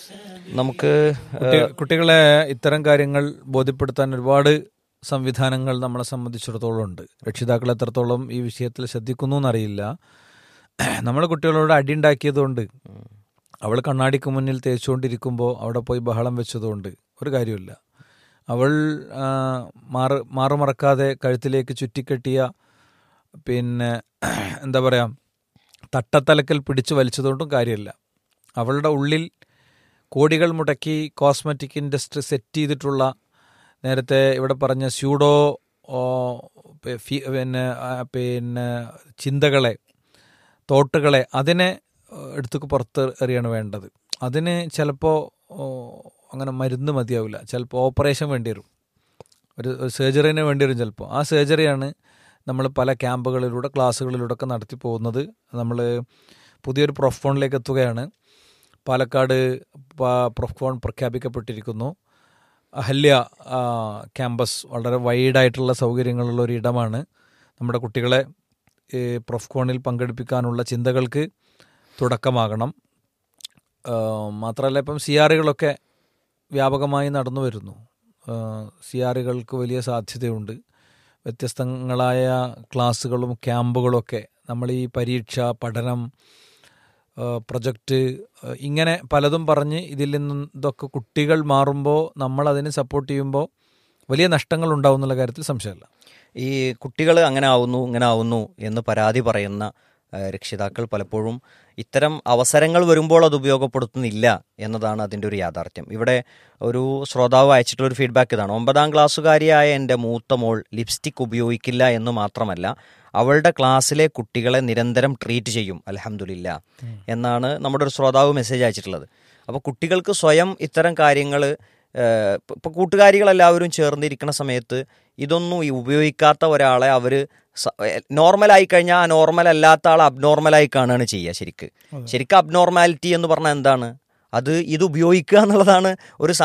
നമുക്ക് കുട്ടി- കുട്ടികളെ ഇത്തരം കാര്യങ്ങൾ ബോധ്യപ്പെടുത്താൻ ഒരുപാട് സംവിധാനങ്ങൾ നമ്മളെ സംബന്ധിച്ചിടത്തോളം ഉണ്ട് രക്ഷിതാക്കൾ എത്രത്തോളം ഈ വിഷയത്തിൽ ശ്രദ്ധിക്കുന്നു എന്നറിയില്ല നമ്മൾ കുട്ടികളോട് അടിയുണ്ടാക്കിയതുകൊണ്ട് അവൾ കണ്ണാടിക്ക് മുന്നിൽ തേച്ചുകൊണ്ടിരിക്കുമ്പോൾ അവിടെ പോയി ബഹളം വെച്ചതുകൊണ്ട് ഒരു കാര്യമില്ല അവൾ ആ, മാറ് മാറുമറക്കാതെ കഴുത്തിലേക്ക് ചുറ്റിക്കെട്ടിയ പിന്നെ എന്താ പറയുക തട്ടത്തലക്കൽ പിടിച്ചു വലിച്ചതുകൊണ്ടും കാര്യമില്ല അവളുടെ ഉള്ളിൽ കോടികൾ മുടക്കി കോസ്മെറ്റിക് ഇൻഡസ്ട്രി സെറ്റ് ചെയ്തിട്ടുള്ള നേരത്തെ ഇവിടെ പറഞ്ഞ സ്യൂഡോ ഓ, പി- ഫി- പിന്നെ ആ, പിന്നെ ചിന്തകളെ തോട്ടുകളെ അതിനെ ഏഹ്, എടുത്തു പുറത്ത് എറിയാണ് വേണ്ടത് അതിന് ചിലപ്പോൾ അങ്ങനെ മരുന്ന് മതിയാവില്ല ചിലപ്പോൾ ഓപ്പറേഷൻ വേണ്ടി വരും ഒരു ഒരു സർജറിന് വേണ്ടി വരും ചിലപ്പോൾ ആ സർജറിയാണ് നമ്മൾ പല ക്യാമ്പുകളിലൂടെ ക്ലാസ്സുകളിലൂടെ ഒക്കെ നടത്തി പോകുന്നത് നമ്മൾ പുതിയൊരു പ്രൊഫോണിലേക്ക് എത്തുകയാണ് പാലക്കാട് പ- പ്രൊഫോൺ പ്രഖ്യാപിക്കപ്പെട്ടിരിക്കുന്നു അഹല്യ ആ, ക്യാമ്പസ് വളരെ വൈഡായിട്ടുള്ള സൗകര്യങ്ങളുള്ള ഒരു ഇടമാണ് നമ്മുടെ കുട്ടികളെ ഈ പ്രൊഫ്കോണിൽ പങ്കെടുപ്പിക്കാനുള്ള ചിന്തകൾക്ക് തുടക്കമാകണം ആ, മാത്രമല്ല ഇപ്പം സി ആറുകളൊക്കെ വ്യാപകമായി നടന്നു വരുന്നു സി ആറുകൾക്ക് വലിയ സാധ്യതയുണ്ട് വ്യത്യസ്തങ്ങളായ ക്ലാസ്സുകളും ക്യാമ്പുകളൊക്കെ നമ്മൾ ഈ പരീക്ഷ പഠനം ആ, പ്രൊജക്റ്റ് ആ, ഇങ്ങനെ പലതും പറഞ്ഞ് ഇതിൽ നിന്നും ഇതൊക്കെ കുട്ടികൾ മാറുമ്പോൾ നമ്മൾ അതിന് സപ്പോർട്ട് ചെയ്യുമ്പോൾ വലിയ നഷ്ടങ്ങൾ ഉണ്ടാവും എന്നുള്ള കാര്യത്തിൽ സംശയമില്ല ഈ കുട്ടികൾ അങ്ങനെ ആവുന്നു ഇങ്ങനെ ആവുന്നു എന്ന് പരാതി പറയുന്ന ആ, രക്ഷിതാക്കൾ പലപ്പോഴും ഇത്തരം അവസരങ്ങൾ വരുമ്പോൾ അത് ഉപയോഗപ്പെടുത്തുന്നില്ല എന്നതാണ് അതിൻ്റെ ഒരു യാഥാർത്ഥ്യം ഇവിടെ ഒരു ശ്രോതാവ് അയച്ചിട്ടുള്ള ഒരു ഫീഡ്ബാക്ക് ഇതാണ് ഒമ്പതാം ക്ലാസ്സുകാരിയായ എൻ്റെ മൂത്ത മോൾ ലിപ്സ്റ്റിക് ഉപയോഗിക്കില്ല എന്ന് മാത്രമല്ല അവളുടെ ക്ലാസ്സിലെ കുട്ടികളെ നിരന്തരം ട്രീറ്റ് ചെയ്യും അലഹമുല്ല എന്നാണ് നമ്മുടെ ഒരു ശ്രോതാവ് മെസ്സേജ് അയച്ചിട്ടുള്ളത് അപ്പോൾ കുട്ടികൾക്ക് സ്വയം ഇത്തരം കാര്യങ്ങൾ ഇപ്പോൾ കൂട്ടുകാരികളെല്ലാവരും ചേർന്നിരിക്കുന്ന സമയത്ത് ഇതൊന്നും ഈ ഉപയോഗിക്കാത്ത ഒരാളെ അവർ നോർമലായി കഴിഞ്ഞാൽ ആ നോർമൽ അല്ലാത്ത ആൾ അബ്നോർമലായി കാണുകയാണ് ചെയ്യുക ശരിക്ക് ശരിക്കും അബ്നോർമാലിറ്റി എന്ന് പറഞ്ഞാൽ എന്താണ് അത് ഇത് ഉപയോഗിക്കുക എന്നുള്ളതാണ് ഒരു